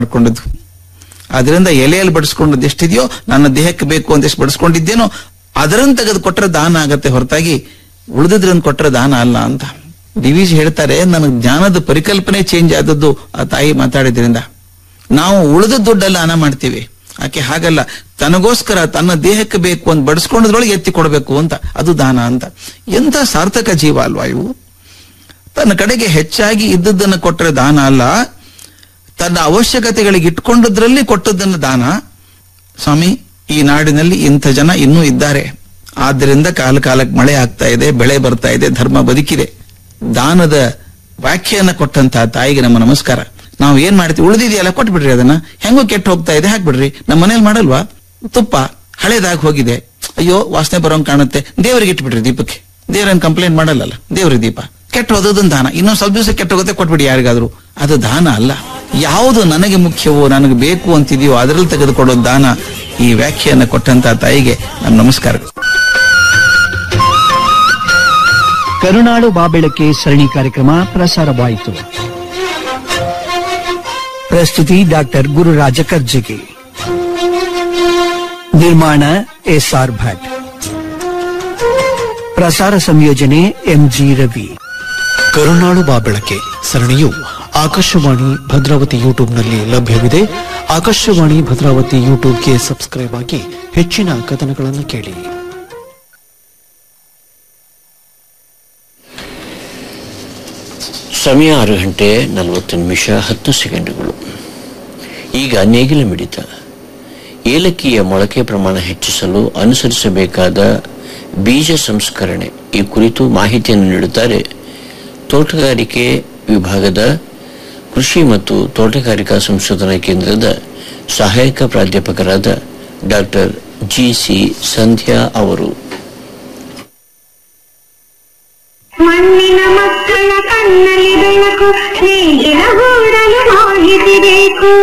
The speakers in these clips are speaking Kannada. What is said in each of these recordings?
ಮಾಡ್ಕೊಂಡದ್ದು ಅದರಿಂದ ಎಲೆಯಲ್ಲಿ ಬಡಿಸ್ಕೊಂಡದ್ದು ಎಷ್ಟಿದೆಯೋ ನನ್ನ ದೇಹಕ್ಕೆ ಬೇಕು ಅಂತ ಎಷ್ಟು ಬಡಿಸ್ಕೊಂಡಿದ್ದೇನೋ ಅದರನ್ನು ತೆಗೆದು ಕೊಟ್ಟರೆ ದಾನ ಆಗತ್ತೆ ಹೊರತಾಗಿ ಉಳಿದಿದ್ರನ್ನ ಕೊಟ್ಟರೆ ದಾನ ಅಲ್ಲ ಅಂತ ಡಿವಿಜ್ ಹೇಳ್ತಾರೆ ನನಗೆ ಜ್ಞಾನದ ಪರಿಕಲ್ಪನೆ ಚೇಂಜ್ ಆದದ್ದು ಆ ತಾಯಿ ಮಾತಾಡಿದ್ರಿಂದ ನಾವು ಉಳಿದ ದುಡ್ಡೆಲ್ಲ ಹಣ ಮಾಡ್ತೀವಿ ಆಕೆ ಹಾಗಲ್ಲ ತನಗೋಸ್ಕರ ತನ್ನ ದೇಹಕ್ಕೆ ಬೇಕು ಅಂತ ಬಡಿಸ್ಕೊಂಡದ್ರೊಳಗೆ ಎತ್ತಿ ಕೊಡಬೇಕು ಅಂತ ಅದು ದಾನ ಅಂತ ಎಂತ ಸಾರ್ಥಕ ಜೀವ ಅಲ್ವಾ ಇವು ತನ್ನ ಕಡೆಗೆ ಹೆಚ್ಚಾಗಿ ಇದ್ದದ್ದನ್ನು ಕೊಟ್ಟರೆ ದಾನ ಅಲ್ಲ ತನ್ನ ಅವಶ್ಯಕತೆಗಳಿಗೆ ಇಟ್ಕೊಂಡದ್ರಲ್ಲಿ ಕೊಟ್ಟದ್ದನ್ನು ದಾನ ಸ್ವಾಮಿ ಈ ನಾಡಿನಲ್ಲಿ ಇಂಥ ಜನ ಇನ್ನೂ ಇದ್ದಾರೆ ಆದ್ದರಿಂದ ಕಾಲ ಕಾಲಕ್ಕೆ ಮಳೆ ಆಗ್ತಾ ಇದೆ ಬೆಳೆ ಬರ್ತಾ ಇದೆ ಧರ್ಮ ಬದುಕಿದೆ ದಾನದ ವ್ಯಾಖ್ಯೆಯನ್ನ ಕೊಟ್ಟಂತಹ ತಾಯಿಗೆ ನಮ್ಮ ನಮಸ್ಕಾರ ನಾವು ಏನ್ ಮಾಡ್ತೀವಿ ಉಳಿದಿದೆಯಲ್ಲ ಕೊಟ್ಬಿಡ್ರಿ ಅದನ್ನ ಹೆಂಗೋ ಕೆಟ್ಟ ಹೋಗ್ತಾ ಇದೆ ಹಾಕ್ಬಿಡ್ರಿ ನಮ್ಮ ಮನೇಲಿ ಮಾಡಲ್ವಾ ತುಪ್ಪ ಹಳೇದಾಗಿ ಹೋಗಿದೆ ಅಯ್ಯೋ ವಾಸನೆ ಬರೋಂಗ್ ಕಾಣುತ್ತೆ ದೇವರಿಗೆ ಇಟ್ಬಿಡ್ರಿ ದೀಪಕ್ಕೆ ದೇವ್ರೇನ್ ಕಂಪ್ಲೇಂಟ್ ಮಾಡಲ್ಲಲ್ಲ ದೇವ್ರಿಗೆ ದೀಪ ಕೆಟ್ಟ ಹೋದದನ್ ದಾನ ಇನ್ನೊಂದ್ ಸ್ವಲ್ಪ ದಿವಸ ಕೆಟ್ಟ ಹೋಗುತ್ತೆ ಕೊಟ್ಬಿಡಿ ಯಾರಿಗಾದ್ರು ಅದು ದಾನ ಅಲ್ಲ ಯಾವುದು ನನಗೆ ಮುಖ್ಯವೋ ನನಗೆ ಬೇಕು ಅಂತಿದೆಯೋ ಅದರಲ್ಲಿ ತೆಗೆದುಕೊಡೋ ದಾನ ಈ ವ್ಯಾಖ್ಯೆಯನ್ನ ಕೊಟ್ಟಂತ ತಾಯಿಗೆ ನಮ್ಮ ನಮಸ್ಕಾರ ಕರುನಾಡು ಬಾಬೆಳಕೆ ಸರಣಿ ಕಾರ್ಯಕ್ರಮ ಪ್ರಸಾರವಾಯಿತು ಪ್ರಸ್ತುತಿ ಡಾಕ್ಟರ್ ಗುರುರಾಜ ಕರ್ಜಗಿ ನಿರ್ಮಾಣ ಎಸ್ಆರ್ ಭಟ್ ಪ್ರಸಾರ ಸಂಯೋಜನೆ ಎಂಜಿ ರವಿ ಕರುನಾಳು ಬಾ ಬೆಳಕೆ ಸರಣಿಯು ಆಕಾಶವಾಣಿ ಭದ್ರಾವತಿ ಯೂಟ್ಯೂಬ್ನಲ್ಲಿ ಲಭ್ಯವಿದೆ ಆಕಾಶವಾಣಿ ಭದ್ರಾವತಿ ಯೂಟ್ಯೂಬ್ಗೆ ಸಬ್ಸ್ಕ್ರೈಬ್ ಆಗಿ ಹೆಚ್ಚಿನ ಕಥನಗಳನ್ನು ಕೇಳಿ ಸಮಯ ಆರು ಗಂಟೆ ನಲವತ್ತು ನಿಮಿಷ ಹತ್ತು ಸೆಕೆಂಡುಗಳು ಈಗ ನೇಗಿಲ ಮಿಡಿತ ಏಲಕ್ಕಿಯ ಮೊಳಕೆ ಪ್ರಮಾಣ ಹೆಚ್ಚಿಸಲು ಅನುಸರಿಸಬೇಕಾದ ಬೀಜ ಸಂಸ್ಕರಣೆ ಈ ಕುರಿತು ಮಾಹಿತಿಯನ್ನು ನೀಡುತ್ತಾರೆ ತೋಟಗಾರಿಕೆ ವಿಭಾಗದ ಕೃಷಿ ಮತ್ತು ತೋಟಗಾರಿಕಾ ಸಂಶೋಧನಾ ಕೇಂದ್ರದ ಸಹಾಯಕ ಪ್ರಾಧ್ಯಾಪಕರಾದ ಡಾಕ್ಟರ್ ಜಿ ಸಿ ಸಂಧ್ಯಾ ಅವರು ಮಣ್ಣಿನ ಮಕ್ಕಳ ಕಣ್ಣಲ್ಲಿ ಬೆಳಕು ನೇಗಿಲ ಗೂಡಲು ಮಾಹಿತಿ ಬೇಕು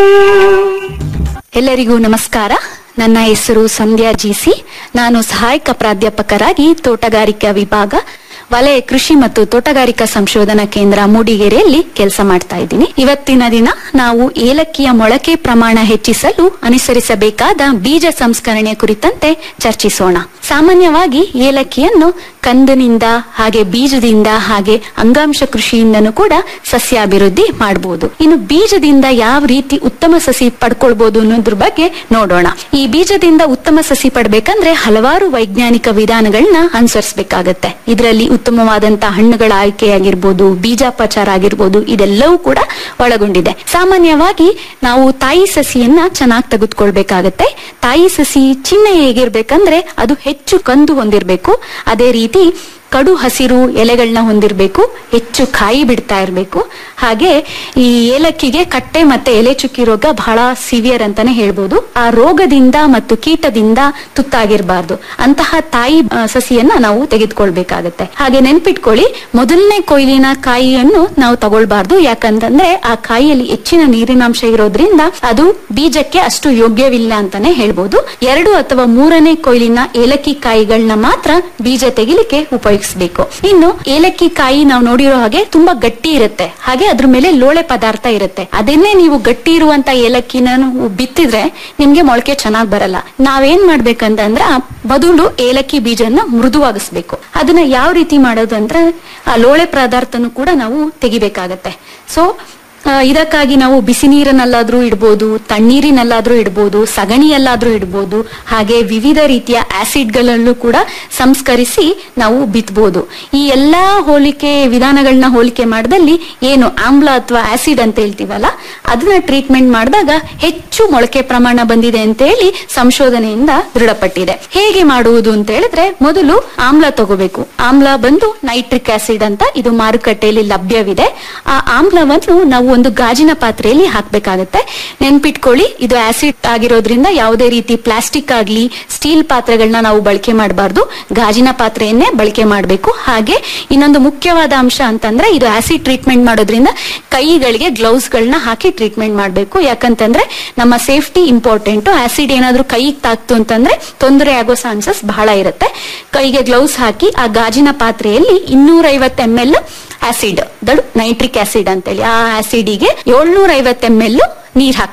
ಎಲ್ಲರಿಗೂ ನಮಸ್ಕಾರ ನನ್ನ ಹೆಸರು ಸಂಧ್ಯಾ ಜಿಸಿ ನಾನು ಸಹಾಯಕ ಪ್ರಾಧ್ಯಾಪಕರಾಗಿ ತೋಟಗಾರಿಕಾ ವಿಭಾಗ ವಲಯ ಕೃಷಿ ಮತ್ತು ತೋಟಗಾರಿಕಾ ಸಂಶೋಧನಾ ಕೇಂದ್ರ ಮೂಡಿಗೆರೆಯಲ್ಲಿ ಕೆಲಸ ಮಾಡ್ತಾ ಇದ್ದೀನಿ ಇವತ್ತಿನ ದಿನ ನಾವು ಏಲಕ್ಕಿಯ ಮೊಳಕೆ ಪ್ರಮಾಣ ಹೆಚ್ಚಿಸಲು ಅನುಸರಿಸಬೇಕಾದ ಬೀಜ ಸಂಸ್ಕರಣೆ ಕುರಿತಂತೆ ಚರ್ಚಿಸೋಣ ಸಾಮಾನ್ಯವಾಗಿ ಏಲಕ್ಕಿಯನ್ನು ಕಂದಿನಿಂದ ಹಾಗೆ ಬೀಜದಿಂದ ಹಾಗೆ ಅಂಗಾಂಶ ಕೃಷಿಯಿಂದನೂ ಕೂಡ ಸಸ್ಯಾಭಿವೃದ್ಧಿ ಮಾಡಬಹುದು ಇನ್ನು ಬೀಜದಿಂದ ಯಾವ ರೀತಿ ಉತ್ತಮ ಸಸಿ ಪಡ್ಕೊಳ್ಬಹುದು ಅನ್ನೋದ್ರ ಬಗ್ಗೆ ನೋಡೋಣ ಈ ಬೀಜದಿಂದ ಉತ್ತಮ ಸಸಿ ಪಡ್ಬೇಕಂದ್ರೆ ಹಲವಾರು ವೈಜ್ಞಾನಿಕ ವಿಧಾನಗಳನ್ನ ಅನುಸರಿಸಬೇಕಾಗತ್ತೆ ಇದರಲ್ಲಿ ಉತ್ತಮವಾದಂತಹ ಹಣ್ಣುಗಳ ಆಯ್ಕೆಯಾಗಿರ್ಬೋದು ಬೀಜಾಪಚಾರ ಆಗಿರ್ಬೋದು ಇದೆಲ್ಲವೂ ಕೂಡ ಒಳಗೊಂಡಿದೆ ಸಾಮಾನ್ಯವಾಗಿ ನಾವು ತಾಯಿ ಸಸಿಯನ್ನ ಚೆನ್ನಾಗಿ ತೆಗೆದುಕೊಳ್ಬೇಕಾಗತ್ತೆ ತಾಯಿ ಸಸಿ ಚಿಹ್ನೆ ಹೇಗಿರ್ಬೇಕಂದ್ರೆ ಅದು ಹೆಚ್ಚು ಕಂದು ಹೊಂದಿರಬೇಕು ಅದೇ ರೀತಿ ಕಡು ಹಸಿರು ಎಲೆಗಳನ್ನ ಹೊಂದಿರಬೇಕು ಹೆಚ್ಚು ಕಾಯಿ ಬಿಡ್ತಾ ಇರಬೇಕು ಹಾಗೆ ಈ ಏಲಕ್ಕಿಗೆ ಕಟ್ಟೆ ಮತ್ತೆ ಎಲೆ ಚುಕ್ಕಿ ರೋಗ ಬಹಳ ಸಿವಿಯರ್ ಅಂತಾನೆ ಹೇಳ್ಬೋದು ಆ ರೋಗದಿಂದ ಮತ್ತು ಕೀಟದಿಂದ ತುತ್ತಾಗಿರಬಾರ್ದು ಅಂತಹ ತಾಯಿ ಆ, ಸಸಿಯನ್ನ ನಾವು ತೆಗೆದುಕೊಳ್ಬೇಕಾಗತ್ತೆ ಹಾಗೆ ನೆನ್ಪಿಟ್ಕೊಳ್ಳಿ ಮೊದಲನೇ ಕೊಯ್ಲಿನ ಕಾಯಿಯನ್ನು ನಾವು ತಗೊಳ್ಬಾರ್ದು ಯಾಕಂತಂದ್ರೆ ಆ ಕಾಯಿಯಲ್ಲಿ ಹೆಚ್ಚಿನ ನೀರಿನಾಂಶ ಇರೋದ್ರಿಂದ ಅದು ಬೀಜಕ್ಕೆ ಅಷ್ಟು ಯೋಗ್ಯವಿಲ್ಲ ಅಂತಾನೆ ಹೇಳ್ಬೋದು ಎರಡು ಅಥವಾ ಮೂರನೇ ಕೊಯ್ಲಿನ ಏಲಕ್ಕಿ ಕಾಯಿಗಳನ್ನ ಮಾತ್ರ ಬೀಜ ತೆಗಿಲಿಕ್ಕೆ ಉಪಯೋಗಿಸಬೇಕು ಇನ್ನು ಏಲಕ್ಕಿ ಕಾಯಿ ನಾವು ನೋಡಿರೋ ಹಾಗೆ ತುಂಬಾ ಗಟ್ಟಿ ಇರುತ್ತೆ ಹಾಗೆ ಅದ್ರ ಮೇಲೆ ಲೋಳೆ ಪದಾರ್ಥ ಇರುತ್ತೆ ಅದನ್ನೇ ನೀವು ಗಟ್ಟಿ ಇರುವಂತ ಏಲಕ್ಕಿನ ನೀವು ಬಿತ್ತಿದ್ರೆ ನಿಮ್ಗೆ ಮೊಳಕೆ ಚೆನ್ನಾಗ್ ಬರಲ್ಲ ನಾವೇನ್ ಮಾಡ್ಬೇಕಂತಂದ್ರೆ ಆ ಬದುಲು ಏಲಕ್ಕಿ ಬೀಜನ ಮೃದುವಾಗಿಸ್ಬೇಕು ಅದನ್ನ ಯಾವ ರೀತಿ ಮಾಡೋದು ಅಂದ್ರೆ ಆ ಲೋಳೆ ಪದಾರ್ಥನು ಕೂಡ ನಾವು ತೆಗಿಬೇಕಾಗತ್ತೆ ಸೊ ಆ, ಇದಕ್ಕಾಗಿ ನಾವು ಬಿಸಿ ನೀರನ್ನಲ್ಲಾದ್ರೂ ಇಡ್ಬೋದು ತಣ್ಣೀರಿನಲ್ಲಾದ್ರೂ ಇಡ್ಬೋದು ಸಗಣಿಯಲ್ಲಾದ್ರೂ ಇಡ್ಬೋದು ಹಾಗೆ ವಿವಿಧ ರೀತಿಯ ಆಸಿಡ್ಗಳಲ್ಲೂ ಕೂಡ ಸಂಸ್ಕರಿಸಿ ನಾವು ಬಿತ್ಬೋದು ಈ ಎಲ್ಲಾ ಹೋಲಿಕೆ ವಿಧಾನಗಳನ್ನ ಹೋಲಿಕೆ ಮಾಡಿದಲ್ಲಿ ಏನು ಆಮ್ಲ ಅಥವಾ ಆಸಿಡ್ ಅಂತ ಹೇಳ್ತೀವಲ್ಲ ಅದನ್ನ ಟ್ರೀಟ್ಮೆಂಟ್ ಮಾಡಿದಾಗ ಹೆಚ್ಚು ಮೊಳಕೆ ಪ್ರಮಾಣ ಬಂದಿದೆ ಅಂತ ಹೇಳಿ ಸಂಶೋಧನೆಯಿಂದ ದೃಢಪಟ್ಟಿದೆ ಹೇಗೆ ಮಾಡುವುದು ಅಂತ ಹೇಳಿದ್ರೆ ಮೊದಲು ಆಮ್ಲ ತಗೋಬೇಕು ಆಮ್ಲ ಬಂದು ನೈಟ್ರಿಕ್ ಆಸಿಡ್ ಅಂತ ಇದು ಮಾರುಕಟ್ಟೆಯಲ್ಲಿ ಲಭ್ಯವಿದೆ ಆ ಆಮ್ಲವನ್ನು ನಾವು ಒಂದು ಗಾಜಿನ ಪಾತ್ರೆಯಲ್ಲಿ ಹಾಕ್ಬೇಕಾಗತ್ತೆ ನೆನ್ಪಿಟ್ಕೊಳ್ಳಿ ಇದು ಆಸಿಡ್ ಆಗಿರೋದ್ರಿಂದ ಯಾವುದೇ ರೀತಿ ಪ್ಲಾಸ್ಟಿಕ್ ಆಗ್ಲಿ ಸ್ಟೀಲ್ ಪಾತ್ರೆಗಳನ್ನ ನಾವು ಬಳಕೆ ಮಾಡಬಾರ್ದು ಗಾಜಿನ ಪಾತ್ರೆಯನ್ನೇ ಬಳಕೆ ಮಾಡಬೇಕು ಹಾಗೆ ಇನ್ನೊಂದು ಮುಖ್ಯವಾದ ಅಂಶ ಅಂತಂದ್ರೆ ಇದು ಆಸಿಡ್ ಟ್ರೀಟ್ಮೆಂಟ್ ಮಾಡೋದ್ರಿಂದ ಕೈಗಳಿಗೆ ಗ್ಲೌಸ್ ಗಳನ್ನ ಹಾಕಿ ಟ್ರೀಟ್ಮೆಂಟ್ ಮಾಡಬೇಕು ಯಾಕಂತಂದ್ರೆ ನಮ್ಮ ಸೇಫ್ಟಿ ಇಂಪಾರ್ಟೆಂಟ್ ಆಸಿಡ್ ಏನಾದ್ರೂ ಕೈಗೆ ತಾಕ್ತು ಅಂತಂದ್ರೆ ತೊಂದರೆ ಆಗೋ ಚಾನ್ಸಸ್ ಬಹಳ ಇರುತ್ತೆ ಕೈಗೆ ಗ್ಲೌಸ್ ಹಾಕಿ ಆ ಗಾಜಿನ ಪಾತ್ರೆಯಲ್ಲಿ ಇನ್ನೂರ ಐವತ್ತು ಎಂ ಎಲ್ ಆಸಿಡ್ ದಡು ನೈಟ್ರಿಕ್ ಆಸಿಡ್ ಅಂತೇಳಿ ಆ ಆಸಿಡ್ ಗಿಡಿಗೆ ಏಳ್ನೂರ ಐವತ್ತು ಎಂ ಎಲ್ ನೀರ್ ಹಾಕ್ಬೇಕು